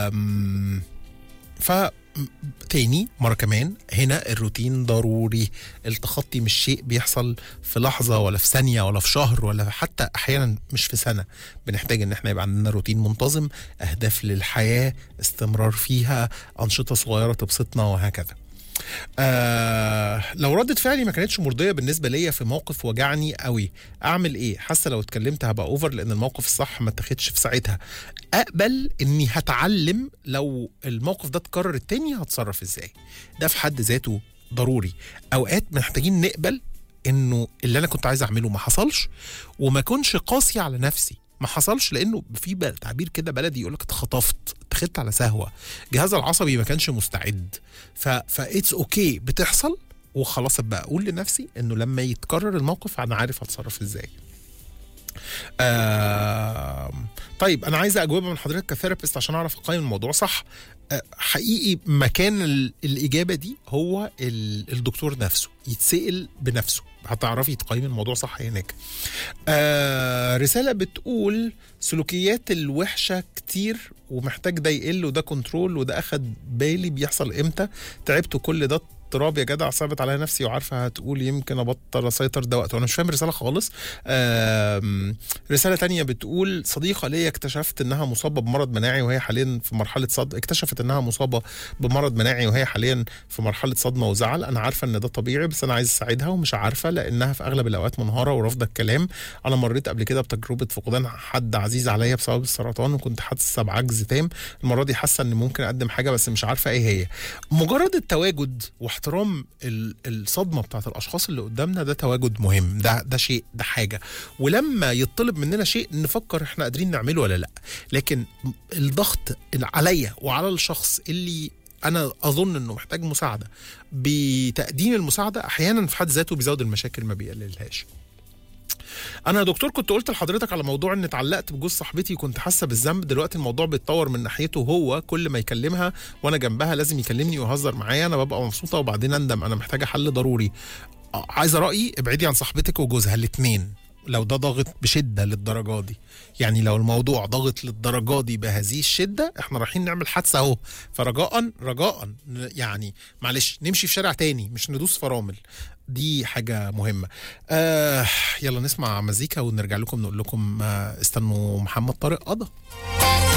آم، ف تاني مرة كمان هنا الروتين ضروري التخطي مش شيء بيحصل في لحظة ولا في ثانية ولا في شهر ولا حتى أحيانا مش في سنة بنحتاج إن احنا يبقى عندنا روتين منتظم أهداف للحياة استمرار فيها أنشطة صغيرة تبسطنا وهكذا آه لو ردة فعلي ما كانتش مرضية بالنسبة ليا في موقف وجعني قوي أعمل إيه؟ حاسة لو اتكلمت هبقى أوفر لأن الموقف الصح ما اتاخدش في ساعتها أقبل إني هتعلم لو الموقف ده اتكرر التاني هتصرف إزاي ده في حد ذاته ضروري أوقات محتاجين نقبل إنه اللي أنا كنت عايز أعمله ما حصلش وما كنش قاسي على نفسي ما حصلش لانه في بل- تعبير كده بلدي يقول لك اتخطفت اتخذت على سهوه الجهاز العصبي ما كانش مستعد ف فاتس اوكي بتحصل وخلاص ابقى اقول لنفسي انه لما يتكرر الموقف انا عارف هتصرف ازاي آه طيب انا عايز اجوبه من حضرتك كثيرابيست عشان اعرف اقيم الموضوع صح آه حقيقي مكان ال- الاجابه دي هو ال- الدكتور نفسه يتسال بنفسه هتعرفي تقيمي الموضوع صح هناك آه رساله بتقول سلوكيات الوحشه كتير ومحتاج ده يقل وده كنترول وده اخد بالي بيحصل امتى تعبت كل ده اضطراب يا جدع صعبت عليا نفسي وعارفه هتقول يمكن ابطل اسيطر ده وقت وانا مش فاهم رساله خالص آم، رساله تانية بتقول صديقه ليا اكتشفت انها مصابه بمرض مناعي وهي حاليا في مرحله صد اكتشفت انها مصابه بمرض مناعي وهي حاليا في مرحله صدمه وزعل انا عارفه ان ده طبيعي بس انا عايز اساعدها ومش عارفه لانها في اغلب الاوقات منهاره ورافضه الكلام انا مريت قبل كده بتجربه فقدان حد عزيز عليا بسبب السرطان وكنت حاسه بعجز تام المره دي حاسه ان ممكن اقدم حاجه بس مش عارفه ايه هي مجرد التواجد واحترام ال- الصدمه بتاعت الاشخاص اللي قدامنا ده تواجد مهم ده ده شيء ده حاجه ولما يطلب مننا شيء نفكر احنا قادرين نعمله ولا لا لكن الضغط اللي عليا وعلى الشخص اللي انا اظن انه محتاج مساعده بتقديم المساعده احيانا في حد ذاته بيزود المشاكل ما بيقللهاش انا يا دكتور كنت قلت لحضرتك على موضوع ان اتعلقت بجوز صاحبتي وكنت حاسه بالذنب دلوقتي الموضوع بيتطور من ناحيته هو كل ما يكلمها وانا جنبها لازم يكلمني ويهزر معايا انا ببقى مبسوطه وبعدين اندم انا محتاجه حل ضروري آه، عايزه رايي ابعدي عن صاحبتك وجوزها الاثنين لو ده ضاغط بشده للدرجه دي يعني لو الموضوع ضاغط للدرجه دي بهذه الشده احنا رايحين نعمل حادثه اهو فرجاء رجاء ن- يعني معلش نمشي في شارع تاني مش ندوس فرامل دي حاجة مهمة آه يلا نسمع مزيكا ونرجع لكم نقول لكم آه استنوا محمد طارق قضى